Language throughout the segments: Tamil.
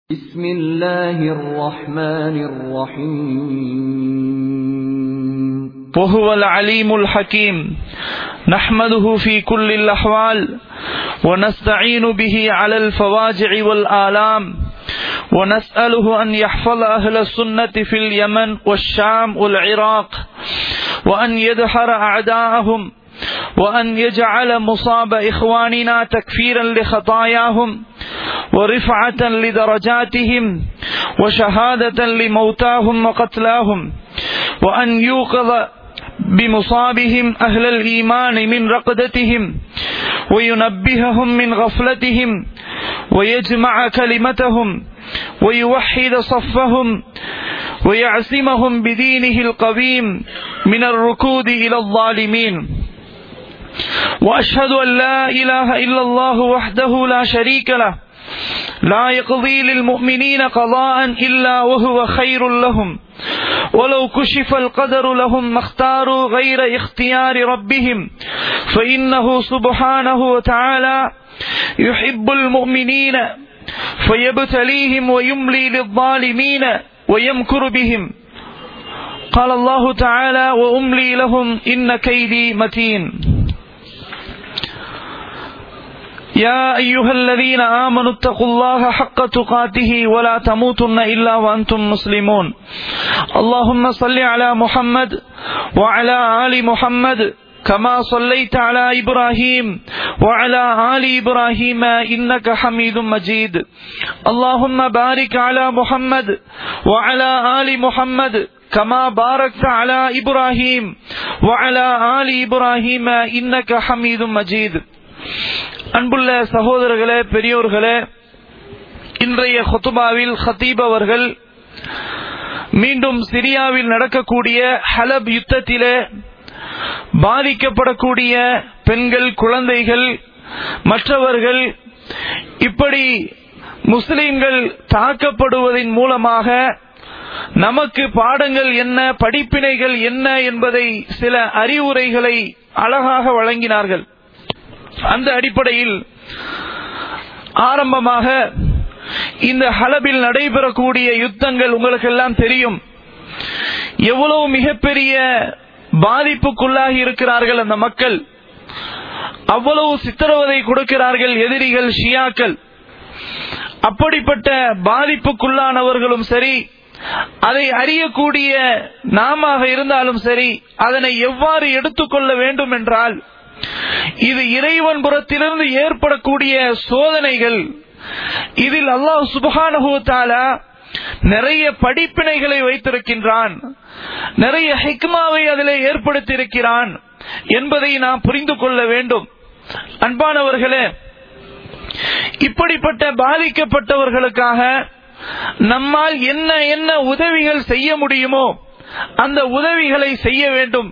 بسم الله الرحمن الرحيم وهو العليم الحكيم نحمده في كل الأحوال ونستعين به على الفواجع والآلام ونسأله أن يحفظ أهل السنة في اليمن والشام والعراق وأن يدحر أعداءهم وأن يجعل مصاب إخواننا تكفيرا لخطاياهم ورفعة لدرجاتهم وشهادة لموتاهم وقتلاهم وأن يوقظ بمصابهم أهل الإيمان من رقدتهم وينبههم من غفلتهم ويجمع كلمتهم ويوحد صفهم ويعصمهم بدينه القويم من الركود إلى الظالمين وأشهد أن لا إله إلا الله وحده لا شريك له لا يقضي للمؤمنين قضاء إلا وهو خير لهم ولو كشف القدر لهم ما اختاروا غير اختيار ربهم فإنه سبحانه وتعالى يحب المؤمنين فيبتليهم ويملي للظالمين ويمكر بهم قال الله تعالى وأملي لهم إن كيدي متين يا أيها الذين آمنوا اتقوا الله حق تقاته ولا تموتن إلا وأنتم مسلمون اللهم صل على محمد وعلى آل محمد كما صليت على إبراهيم وعلى آل إبراهيم إنك حميد مجيد اللهم بارك على محمد وعلى آل محمد كما باركت على إبراهيم وعلى آل إبراهيم إنك حميد مجيد அன்புள்ள சகோதரர்களே பெரியோர்களே இன்றைய ஹொத்துபாவில் ஹத்தீப் அவர்கள் மீண்டும் சிரியாவில் நடக்கக்கூடிய ஹலப் யுத்தத்திலே பாதிக்கப்படக்கூடிய பெண்கள் குழந்தைகள் மற்றவர்கள் இப்படி முஸ்லிம்கள் தாக்கப்படுவதன் மூலமாக நமக்கு பாடங்கள் என்ன படிப்பினைகள் என்ன என்பதை சில அறிவுரைகளை அழகாக வழங்கினார்கள் அந்த அடிப்படையில் ஆரம்பமாக இந்த ஹலபில் நடைபெறக்கூடிய யுத்தங்கள் உங்களுக்கு எல்லாம் தெரியும் எவ்வளவு மிகப்பெரிய பாதிப்புக்குள்ளாகி இருக்கிறார்கள் அந்த மக்கள் அவ்வளவு சித்திரவதை கொடுக்கிறார்கள் எதிரிகள் ஷியாக்கள் அப்படிப்பட்ட பாதிப்புக்குள்ளானவர்களும் சரி அதை அறியக்கூடிய நாம இருந்தாலும் சரி அதனை எவ்வாறு எடுத்துக்கொள்ள வேண்டும் என்றால் இது இறைவன் புறத்திலிருந்து ஏற்படக்கூடிய சோதனைகள் இதில் அல்லாஹ் சுபகானுகத்தால நிறைய படிப்பினைகளை வைத்திருக்கின்றான் நிறைய ஹிக்மாவை அதில் ஏற்படுத்தி இருக்கிறான் என்பதை நாம் புரிந்து கொள்ள வேண்டும் அன்பானவர்களே இப்படிப்பட்ட பாதிக்கப்பட்டவர்களுக்காக நம்மால் என்ன என்ன உதவிகள் செய்ய முடியுமோ அந்த உதவிகளை செய்ய வேண்டும்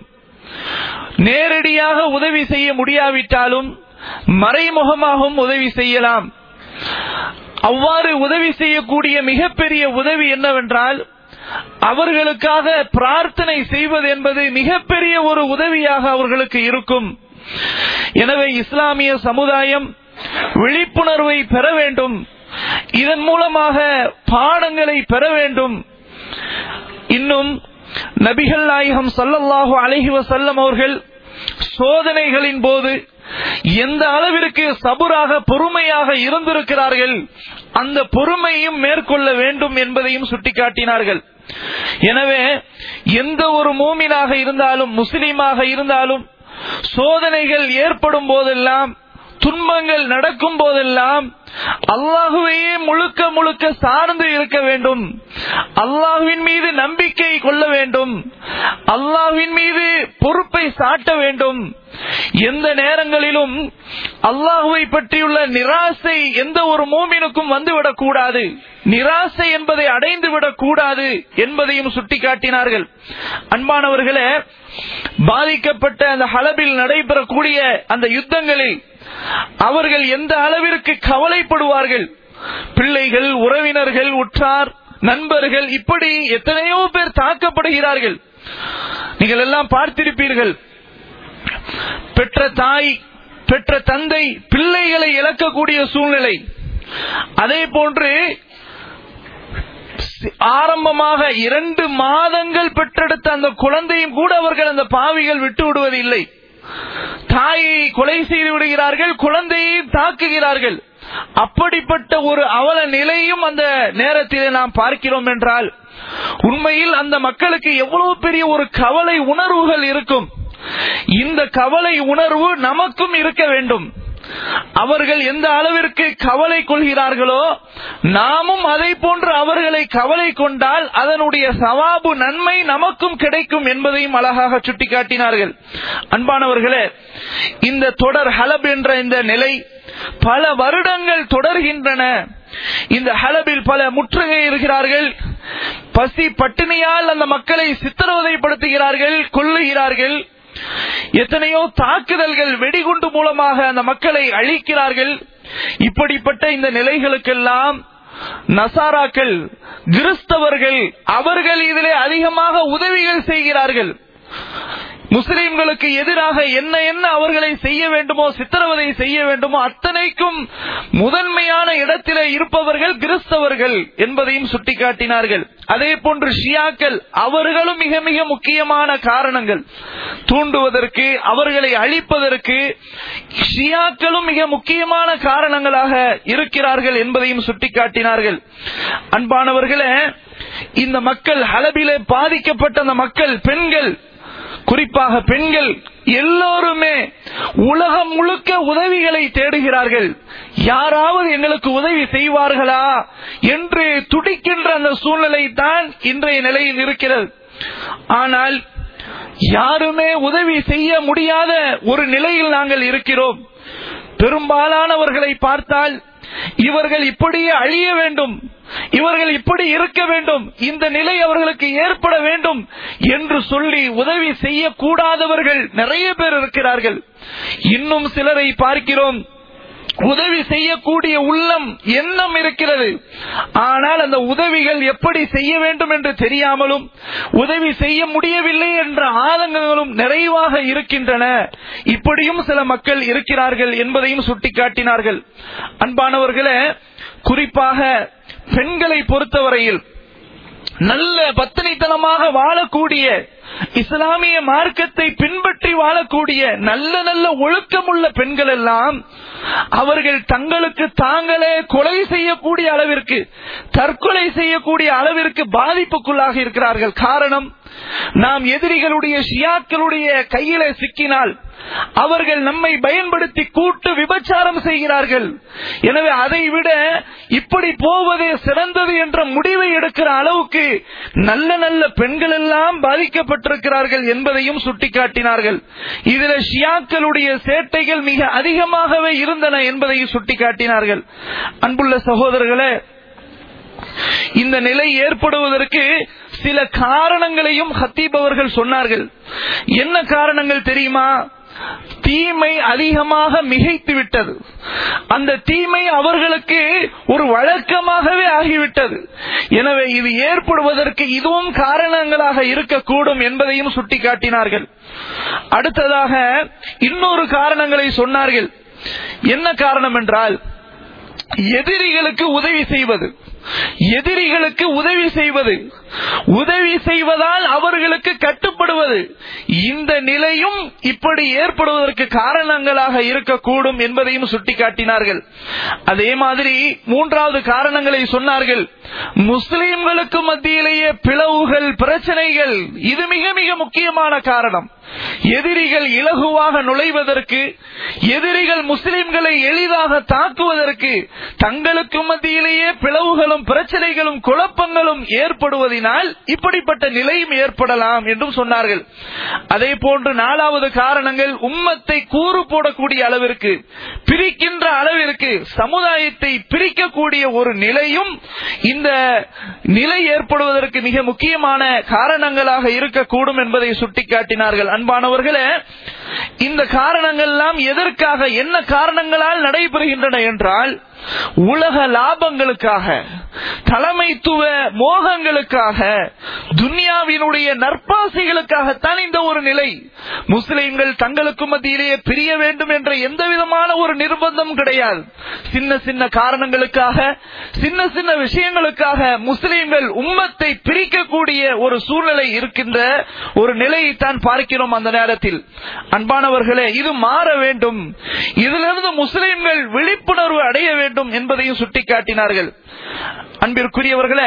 நேரடியாக உதவி செய்ய முடியாவிட்டாலும் மறைமுகமாகவும் உதவி செய்யலாம் அவ்வாறு உதவி செய்யக்கூடிய மிகப்பெரிய உதவி என்னவென்றால் அவர்களுக்காக பிரார்த்தனை செய்வது என்பது மிகப்பெரிய ஒரு உதவியாக அவர்களுக்கு இருக்கும் எனவே இஸ்லாமிய சமுதாயம் விழிப்புணர்வை பெற வேண்டும் இதன் மூலமாக பாடங்களை பெற வேண்டும் இன்னும் நபிகள் நாயகம் சல்லல்லாஹு அலஹி வசல்லம் அவர்கள் சோதனைகளின் போது எந்த அளவிற்கு சபுராக பொறுமையாக இருந்திருக்கிறார்கள் அந்த பொறுமையும் மேற்கொள்ள வேண்டும் என்பதையும் சுட்டிக்காட்டினார்கள் எனவே எந்த ஒரு மூமினாக இருந்தாலும் முஸ்லீமாக இருந்தாலும் சோதனைகள் ஏற்படும் போதெல்லாம் துன்பங்கள் நடக்கும் போதெல்லாம் அல்லாஹுவையே முழுக்க முழுக்க சார்ந்து இருக்க வேண்டும் அல்லாஹுவின் மீது நம்பிக்கை கொள்ள வேண்டும் அல்லாஹுவின் மீது பொறுப்பை சாட்ட வேண்டும் எந்த நேரங்களிலும் அல்லாஹுவை பற்றியுள்ள நிராசை எந்த ஒரு மூமினுக்கும் வந்துவிடக் கூடாது நிராசை என்பதை அடைந்து விடக் கூடாது என்பதையும் சுட்டிக்காட்டினார்கள் அன்பானவர்களே பாதிக்கப்பட்ட அந்த ஹலபில் நடைபெறக்கூடிய அந்த யுத்தங்களில் அவர்கள் எந்த அளவிற்கு கவலைப்படுவார்கள் பிள்ளைகள் உறவினர்கள் உற்றார் நண்பர்கள் இப்படி எத்தனையோ பேர் தாக்கப்படுகிறார்கள் நீங்கள் எல்லாம் பார்த்திருப்பீர்கள் பெற்ற தாய் பெற்ற தந்தை பிள்ளைகளை இழக்கக்கூடிய சூழ்நிலை அதே போன்று ஆரம்பமாக இரண்டு மாதங்கள் பெற்றெடுத்த அந்த குழந்தையும் கூட அவர்கள் அந்த பாவிகள் விட்டு விடுவதில்லை தாயை கொலை செய்து விடுகிறார்கள் குழந்தையை தாக்குகிறார்கள் அப்படிப்பட்ட ஒரு அவல நிலையும் அந்த நேரத்திலே நாம் பார்க்கிறோம் என்றால் உண்மையில் அந்த மக்களுக்கு எவ்வளவு பெரிய ஒரு கவலை உணர்வுகள் இருக்கும் இந்த கவலை உணர்வு நமக்கும் இருக்க வேண்டும் அவர்கள் எந்த அளவிற்கு கவலை கொள்கிறார்களோ நாமும் அதை போன்று அவர்களை கவலை கொண்டால் அதனுடைய சவாபு நன்மை நமக்கும் கிடைக்கும் என்பதையும் அழகாக சுட்டிக்காட்டினார்கள் அன்பானவர்களே இந்த தொடர் ஹலப் என்ற இந்த நிலை பல வருடங்கள் தொடர்கின்றன இந்த ஹலபில் பல முற்றுகை இருக்கிறார்கள் பசி பட்டினியால் அந்த மக்களை சித்திரவதைப்படுத்துகிறார்கள் கொல்லுகிறார்கள் எத்தனையோ தாக்குதல்கள் வெடிகுண்டு மூலமாக அந்த மக்களை அழிக்கிறார்கள் இப்படிப்பட்ட இந்த நிலைகளுக்கெல்லாம் நசாராக்கள் கிறிஸ்தவர்கள் அவர்கள் இதிலே அதிகமாக உதவிகள் செய்கிறார்கள் முஸ்லிம்களுக்கு எதிராக என்ன என்ன அவர்களை செய்ய வேண்டுமோ சித்திரவதை செய்ய வேண்டுமோ அத்தனைக்கும் முதன்மையான இடத்திலே இருப்பவர்கள் கிறிஸ்தவர்கள் என்பதையும் சுட்டிக்காட்டினார்கள் அதே போன்று ஷியாக்கள் அவர்களும் மிக மிக முக்கியமான காரணங்கள் தூண்டுவதற்கு அவர்களை அழிப்பதற்கு ஷியாக்களும் மிக முக்கியமான காரணங்களாக இருக்கிறார்கள் என்பதையும் சுட்டிக்காட்டினார்கள் அன்பானவர்களே இந்த மக்கள் ஹலபிலே பாதிக்கப்பட்ட அந்த மக்கள் பெண்கள் குறிப்பாக பெண்கள் எல்லோருமே உலகம் முழுக்க உதவிகளை தேடுகிறார்கள் யாராவது எங்களுக்கு உதவி செய்வார்களா என்று துடிக்கின்ற அந்த சூழ்நிலை தான் இன்றைய நிலையில் இருக்கிறது ஆனால் யாருமே உதவி செய்ய முடியாத ஒரு நிலையில் நாங்கள் இருக்கிறோம் பெரும்பாலானவர்களை பார்த்தால் இவர்கள் இப்படியே அழிய வேண்டும் இவர்கள் இப்படி இருக்க வேண்டும் இந்த நிலை அவர்களுக்கு ஏற்பட வேண்டும் என்று சொல்லி உதவி செய்யக்கூடாதவர்கள் நிறைய பேர் இருக்கிறார்கள் இன்னும் சிலரை பார்க்கிறோம் உதவி செய்யக்கூடிய உள்ளம் எண்ணம் இருக்கிறது ஆனால் அந்த உதவிகள் எப்படி செய்ய வேண்டும் என்று தெரியாமலும் உதவி செய்ய முடியவில்லை என்ற ஆதங்கங்களும் நிறைவாக இருக்கின்றன இப்படியும் சில மக்கள் இருக்கிறார்கள் என்பதையும் சுட்டிக்காட்டினார்கள் அன்பானவர்களே குறிப்பாக பெண்களை பொறுத்தவரையில் நல்ல பத்தினித்தனமாக வாழக்கூடிய இஸ்லாமிய மார்க்கத்தை பின்பற்றி வாழக்கூடிய நல்ல நல்ல ஒழுக்கமுள்ள பெண்கள் எல்லாம் அவர்கள் தங்களுக்கு தாங்களே கொலை செய்யக்கூடிய அளவிற்கு தற்கொலை செய்யக்கூடிய அளவிற்கு பாதிப்புக்குள்ளாக இருக்கிறார்கள் காரணம் நாம் எதிரிகளுடைய ஷியாக்களுடைய கையிலே சிக்கினால் அவர்கள் நம்மை பயன்படுத்தி கூட்டு விபச்சாரம் செய்கிறார்கள் எனவே அதை விட இப்படி போவதே சிறந்தது என்ற முடிவை எடுக்கிற அளவுக்கு நல்ல நல்ல பெண்கள் எல்லாம் பாதிக்கப்பட்டிருக்கிறார்கள் என்பதையும் சுட்டிக்காட்டினார்கள் இதில் ஷியாக்களுடைய சேட்டைகள் மிக அதிகமாகவே இருந்தன என்பதையும் சுட்டிக்காட்டினார்கள் அன்புள்ள சகோதரர்களே இந்த நிலை ஏற்படுவதற்கு சில காரணங்களையும் ஹத்தீப் அவர்கள் சொன்னார்கள் என்ன காரணங்கள் தெரியுமா தீமை அதிகமாக மிகைத்து விட்டது அந்த தீமை அவர்களுக்கு ஒரு வழக்கமாகவே ஆகிவிட்டது எனவே இது ஏற்படுவதற்கு இதுவும் காரணங்களாக இருக்கக்கூடும் என்பதையும் சுட்டிக்காட்டினார்கள் அடுத்ததாக இன்னொரு காரணங்களை சொன்னார்கள் என்ன காரணம் என்றால் எதிரிகளுக்கு உதவி செய்வது எதிரிகளுக்கு உதவி செய்வது உதவி செய்வதால் அவர்களுக்கு கட்டுப்படுவது இந்த நிலையும் இப்படி ஏற்படுவதற்கு காரணங்களாக இருக்கக்கூடும் என்பதையும் சுட்டிக்காட்டினார்கள் அதே மாதிரி மூன்றாவது காரணங்களை சொன்னார்கள் முஸ்லிம்களுக்கு மத்தியிலேயே பிளவுகள் பிரச்சனைகள் இது மிக மிக முக்கியமான காரணம் எதிரிகள் இலகுவாக நுழைவதற்கு எதிரிகள் முஸ்லிம்களை எளிதாக தாக்குவதற்கு தங்களுக்கு மத்தியிலேயே பிளவுகளும் பிரச்சனைகளும் குழப்பங்களும் ஏற்படுவதனால் இப்படிப்பட்ட நிலையும் ஏற்படலாம் என்றும் சொன்னார்கள் அதே போன்று நாலாவது காரணங்கள் உம்மத்தை கூறு போடக்கூடிய அளவிற்கு பிரிக்கின்ற அளவிற்கு சமுதாயத்தை பிரிக்கக்கூடிய ஒரு நிலையும் இந்த நிலை ஏற்படுவதற்கு மிக முக்கியமான காரணங்களாக இருக்கக்கூடும் என்பதை சுட்டிக்காட்டினார்கள் அன்பானவர்களே இந்த காரணங்கள் எல்லாம் எதற்காக என்ன காரணங்களால் நடைபெறுகின்றன என்றால் உலக லாபங்களுக்காக தலைமைத்துவ மோகங்களுக்காக துன்யாவினுடைய நற்பாசைகளுக்காகத்தான் இந்த ஒரு நிலை முஸ்லிம்கள் தங்களுக்கு மத்தியிலேயே பிரிய வேண்டும் என்ற எந்த விதமான ஒரு நிர்பந்தம் கிடையாது சின்ன சின்ன காரணங்களுக்காக சின்ன சின்ன விஷயங்களுக்காக முஸ்லிம்கள் உம்மத்தை பிரிக்கக்கூடிய ஒரு சூழ்நிலை இருக்கின்ற ஒரு நிலையை தான் பார்க்கிறோம் அந்த நேரத்தில் அன்பானவர்களே இது மாற வேண்டும் இதிலிருந்து முஸ்லிம்கள் விழிப்புணர்வு அடைய வேண்டும் என்பதையும் சுட்டிக்காட்டினார்கள் அன்பிற்குரியவர்களே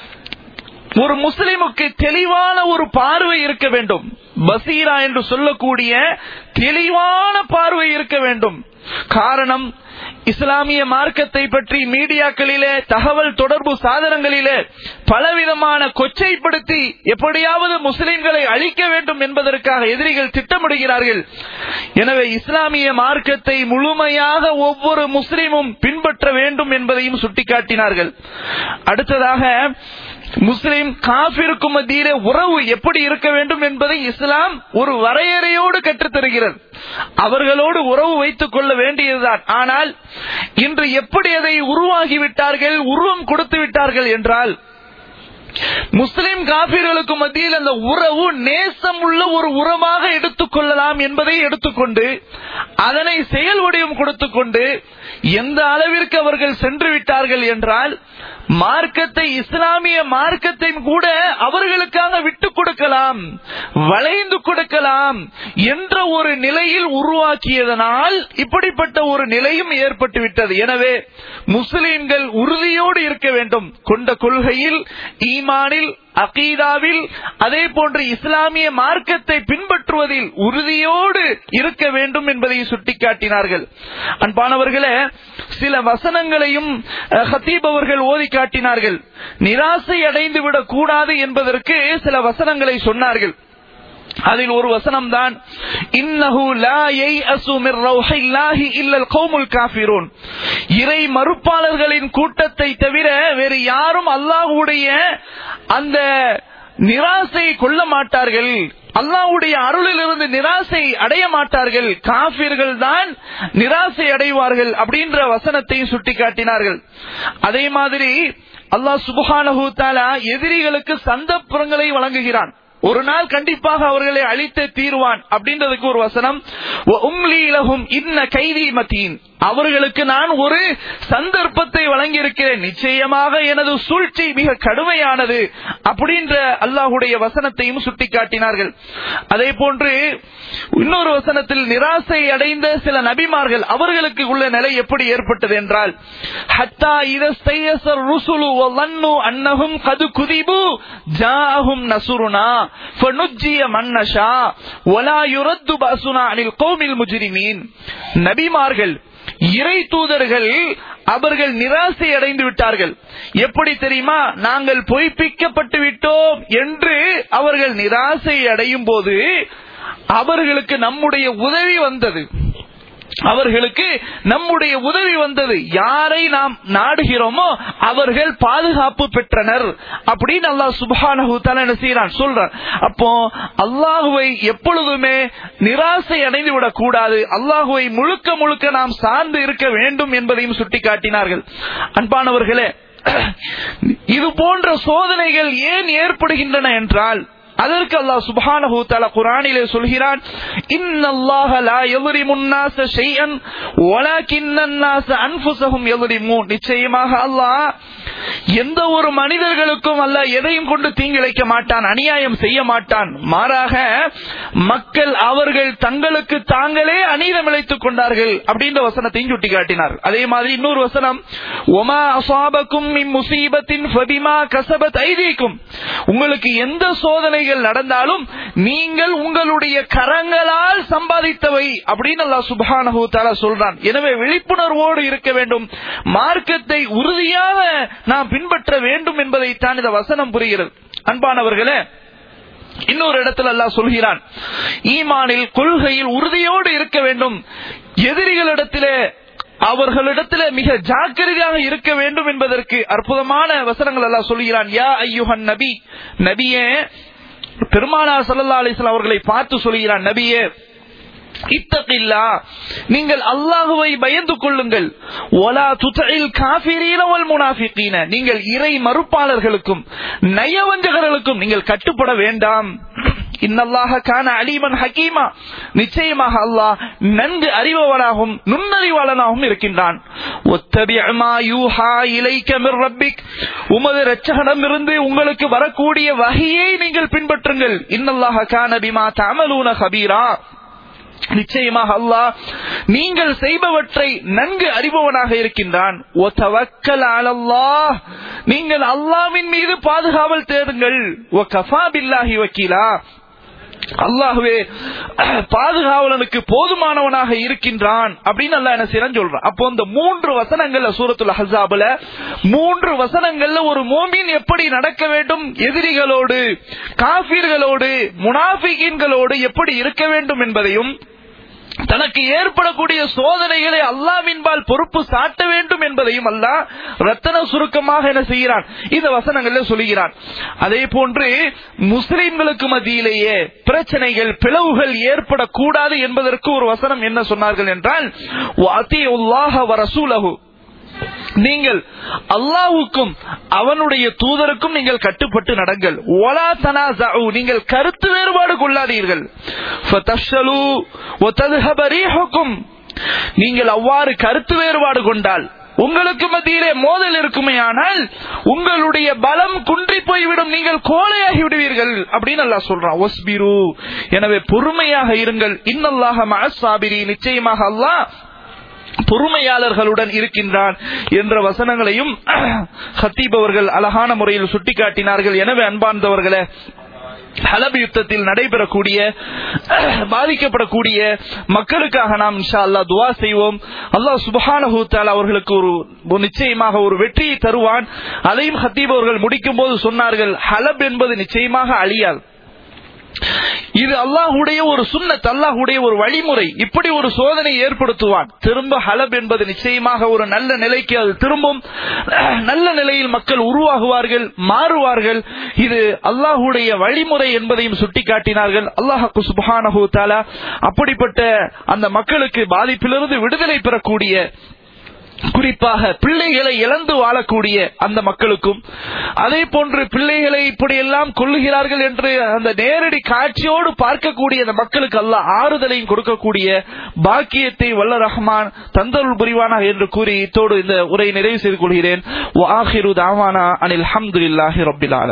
ஒரு முஸ்லிமுக்கு தெளிவான ஒரு பார்வை இருக்க வேண்டும் பசீரா என்று சொல்லக்கூடிய தெளிவான பார்வை இருக்க வேண்டும் காரணம் இஸ்லாமிய மார்க்கத்தை பற்றி மீடியாக்களிலே தகவல் தொடர்பு சாதனங்களிலே பலவிதமான கொச்சைப்படுத்தி எப்படியாவது முஸ்லிம்களை அழிக்க வேண்டும் என்பதற்காக எதிரிகள் திட்டமிடுகிறார்கள் எனவே இஸ்லாமிய மார்க்கத்தை முழுமையாக ஒவ்வொரு முஸ்லிமும் பின்பற்ற வேண்டும் என்பதையும் சுட்டிக்காட்டினார்கள் அடுத்ததாக முஸ்லிம் காபிருக்கும் மத்தியிலே உறவு எப்படி இருக்க வேண்டும் என்பதை இஸ்லாம் ஒரு வரையறையோடு கற்றுத்தருகிறது அவர்களோடு உறவு வைத்துக் கொள்ள வேண்டியதுதான் ஆனால் இன்று எப்படி அதை உருவாகிவிட்டார்கள் உருவம் கொடுத்து விட்டார்கள் என்றால் முஸ்லிம் காபீர்களுக்கு மத்தியில் அந்த உறவு நேசம் உள்ள ஒரு உறவாக எடுத்துக் கொள்ளலாம் என்பதை எடுத்துக்கொண்டு அதனை செயல் வடிவம் கொடுத்துக்கொண்டு எந்த அளவிற்கு அவர்கள் சென்று விட்டார்கள் என்றால் மார்க்கத்தை இஸ்லாமிய மார்க்கத்தை கூட அவர்களுக்காக விட்டுக் கொடுக்கலாம் வளைந்து கொடுக்கலாம் என்ற ஒரு நிலையில் உருவாக்கியதனால் இப்படிப்பட்ட ஒரு நிலையும் ஏற்பட்டு விட்டது எனவே முஸ்லிம்கள் உறுதியோடு இருக்க வேண்டும் கொண்ட கொள்கையில் ஈமானில் அகீதாவில் அதே போன்று இஸ்லாமிய மார்க்கத்தை பின்பற்றுவதில் உறுதியோடு இருக்க வேண்டும் என்பதை சுட்டிக்காட்டினார்கள் அன்பானவர்களே சில வசனங்களையும் ஹத்தீப் அவர்கள் ஓதி காட்டினார்கள் நிராசை அடைந்து விடக் கூடாது என்பதற்கு சில வசனங்களை சொன்னார்கள் அதில் ஒரு வசனம் தான் இன்னஹு லா யைஅசு மிர் ரௌஹில்லாஹி இல்லல் கௌமுல் காஃபிரூன் இறை மறுப்பாளர்களின் கூட்டத்தை தவிர வேறு யாரும் அல்லாஹ்வுடைய அந்த நிராசை கொள்ள மாட்டார்கள் அல்லாவுடைய அருளிலிருந்து நிராசை அடைய மாட்டார்கள் காபிர்கள் தான் நிராசை அடைவார்கள் அப்படின்ற வசனத்தை சுட்டிக்காட்டினார்கள் அதே மாதிரி அல்லாஹ் சுபஹானஹு தாலா எதிரிகளுக்கு சந்தர்ப்பங்களை வழங்குகிறான் ஒரு நாள் கண்டிப்பாக அவர்களை அழித்தே தீர்வான் அப்படின்றதுக்கு ஒரு வசனம் உம்லீலகும் இன்ன கைதி மத்தீன் அவர்களுக்கு நான் ஒரு சந்தர்ப்பத்தை வழங்கியிருக்கிறேன் நிச்சயமாக எனது சூழ்ச்சி மிக கடுமையானது அப்படின்ற அல்லாஹுடைய வசனத்தையும் சுட்டிக்காட்டினார்கள் அதே போன்று இன்னொரு வசனத்தில் நிராசை அடைந்த சில நபிமார்கள் அவர்களுக்கு உள்ள நிலை எப்படி ஏற்பட்டது என்றால் ஹத்தா இதஸ்தையசர் ருசுலு வல்லன்னு அன்னஹும் கது குதிபு ஜாஹும் நசுருனா ஃபனுஜ்ஜிய மன்னஷா வலா யுரத்து பசுனா அனில் கோமில் முஜிரிமீன் நபிமார்கள் இறை தூதர்கள் அவர்கள் நிராசை அடைந்து விட்டார்கள் எப்படி தெரியுமா நாங்கள் பொய்ப்பிக்கப்பட்டு விட்டோம் என்று அவர்கள் நிராசை அடையும் போது அவர்களுக்கு நம்முடைய உதவி வந்தது அவர்களுக்கு நம்முடைய உதவி வந்தது யாரை நாம் நாடுகிறோமோ அவர்கள் பாதுகாப்பு பெற்றனர் அப்படின்னு அல்லாஹ் சுபானஹு என்ன செய்யறான் சொல்றான் அப்போ அல்லாஹுவை எப்பொழுதுமே நிராசை அடைந்து விடக் கூடாது அல்லாஹுவை முழுக்க முழுக்க நாம் சார்ந்து இருக்க வேண்டும் என்பதையும் சுட்டிக்காட்டினார்கள் அன்பானவர்களே இது போன்ற சோதனைகள் ஏன் ஏற்படுகின்றன என்றால் அதற்கு அல்லாஹ் சுப்ஹானஹு தஆலா குர்ஆனிலே சொல்கிறான் இன்னல்லாஹ லா யظلم الناس شيئا ولكن الناس انفسهم يظلمون நிச்சயமாக அல்லாஹ் எந்த ஒரு மனிதர்களுக்கும் அல்ல எதையும் கொண்டு தீங்கிழைக்க மாட்டான் அநியாயம் செய்ய மாட்டான் மாறாக மக்கள் அவர்கள் தங்களுக்கு தாங்களே அநீதம் இழைத்துக் கொண்டார்கள் அப்படின்ற வசனத்தையும் சுட்டி காட்டினார் அதே மாதிரி இன்னொரு வசனம் ஒமா அசாபக்கும் முசீபத்தின் ஃபபிமா கசபத் ஐதீக்கும் உங்களுக்கு எந்த சோதனைகள் நடந்தாலும் நீங்கள் உங்களுடைய கரங்களால் சம்பாதித்தவை அப்படின்னு அல்லாஹ் சுப்ஹானஹு தஆலா சொல்றான் எனவே விழிப்புணர்வோடு இருக்க வேண்டும் மார்க்கத்தை உறுதியாக நாம் பின்பற்ற வேண்டும் என்பதைத்தான் இந்த வசனம் புரிகிறது அன்பானவர்களே இன்னொரு இடத்துல அல்லாஹ் சொல்கிறான் ஈமானில் கொள்கையில் உறுதியோடு இருக்க வேண்டும் எதிரிகளிடத்திலே அவர்களிடத்துல மிக ஜாக்கிரதையாக இருக்க வேண்டும் என்பதற்கு அற்புதமான வசனங்கள் எல்லாம் சொல்கிறான் யா ஐயுஹன் நபி நபியே பெருமானா சல்லா அலிஸ்லாம் அவர்களை பார்த்து சொல்கிறான் நபியே இத்தகில்லா நீங்கள் அல்லாஹுவை பயந்து கொள்ளுங்கள் ஒலா துதஇல் காஃபிரீன வல் முனாஃபிகீன நீங்கள் இறை மறுப்பாளர்களுக்கும் நயவஞ்சகர்களுக்கும் நீங்கள் கட்டுப்பட வேண்டாம் இன்னல்லாக கான அலீமன் ஹக்கீமா நிச்சயமாக அல்லாஹ் நன்கு அறிபவனாகவும் நுண்ணறிவாளனாகவும் இருக்கின்றான் உமது ரச்சகனமிருந்து உங்களுக்கு வரக்கூடிய வகையை நீங்கள் பின்பற்றுங்கள் இன்னல்லாக கான பிமா தமலூன ஹபீரா நிச்சயமாக அல்லாஹ் நீங்கள் செய்பவற்றை நன்கு அறிபவனாக இருக்கின்றான் நீங்கள் அல்லாவின் மீது பாதுகாவல் தேடுங்கள் ஓ கஃபா பில்லாஹி வக்கீலா அல்லாஹுவே பாதுகாவலனுக்கு போதுமானவனாக இருக்கின்றான் அப்படின்னு அல்ல என்ன செய்யறான் சொல்றான் அப்போ இந்த மூன்று வசனங்கள்ல சூரத்துல ஹசாபுல மூன்று வசனங்கள்ல ஒரு மோமின் எப்படி நடக்க வேண்டும் எதிரிகளோடு காபீர்களோடு முனாஃபிகீன்களோடு எப்படி இருக்க வேண்டும் என்பதையும் தனக்கு ஏற்படக்கூடிய சோதனைகளை அல்லாவின்பால் பொறுப்பு சாட்ட வேண்டும் என்பதையும் அல்லாஹ் ரத்தன சுருக்கமாக என்ன செய்கிறான் இந்த வசனங்கள்ல சொல்லுகிறான் அதே போன்று முஸ்லிம்களுக்கு மத்தியிலேயே பிரச்சனைகள் பிளவுகள் ஏற்படக்கூடாது என்பதற்கு ஒரு வசனம் என்ன சொன்னார்கள் என்றால் வரசூலகு நீங்கள் அல்லாவுக்கும் அவனுடைய தூதருக்கும் நீங்கள் கட்டுப்பட்டு நடங்கள் ஒலா தனாசு நீங்கள் கருத்து வேறுபாடு கொள்ளாதீர்கள் நீங்கள் அவ்வாறு கருத்து வேறுபாடு கொண்டால் உங்களுக்கு மத்தியிலே மோதல் இருக்குமே ஆனால் உங்களுடைய பலம் குன்றி போய்விடும் நீங்கள் கோலையாகி விடுவீர்கள் அப்படின்னு அல்லா சொல்றான் ஒஸ்பிரு எனவே பொறுமையாக இருங்கள் இன்னல்லாக மசாபிரி நிச்சயமாக அல்லாஹ் பொறுமையாளர்களுடன் இருக்கின்றான் என்ற வசனங்களையும் ஹத்தீப் அவர்கள் அழகான முறையில் சுட்டிக்காட்டினார்கள் எனவே அன்பார்ந்தவர்களே ஹலப் யுத்தத்தில் நடைபெறக்கூடிய பாதிக்கப்படக்கூடிய மக்களுக்காக நாம் இன்ஷா அல்லா துவா செய்வோம் அல்லாஹ் சுபஹானஹு தாலா அவர்களுக்கு ஒரு நிச்சயமாக ஒரு வெற்றியை தருவான் அதையும் ஹத்தீப் அவர்கள் முடிக்கும் போது சொன்னார்கள் ஹலப் என்பது நிச்சயமாக அழியாது இது அல்லாஹுடைய ஒரு சுண்ணத் அல்லாஹுடைய ஒரு வழிமுறை இப்படி ஒரு சோதனை ஏற்படுத்துவான் திரும்ப ஹலப் என்பது நிச்சயமாக ஒரு நல்ல நிலைக்கு அது திரும்பும் நல்ல நிலையில் மக்கள் உருவாகுவார்கள் மாறுவார்கள் இது அல்லாஹுடைய வழிமுறை என்பதையும் சுட்டிக்காட்டினார்கள் அல்லாஹு சுபானஹூ தாலா அப்படிப்பட்ட அந்த மக்களுக்கு பாதிப்பிலிருந்து விடுதலை பெறக்கூடிய குறிப்பாக பிள்ளைகளை இழந்து வாழக்கூடிய அந்த மக்களுக்கும் அதே போன்று பிள்ளைகளை இப்படியெல்லாம் கொள்ளுகிறார்கள் என்று அந்த நேரடி காட்சியோடு பார்க்கக்கூடிய அந்த மக்களுக்கு அல்ல ஆறுதலையும் கொடுக்கக்கூடிய பாக்கியத்தை வல்ல ரஹ்மான் தந்தருள் புரிவானா என்று கூறி இத்தோடு இந்த உரை நிறைவு செய்து கொள்கிறேன் அனில் அஹமதுல்லாஹி ரபில்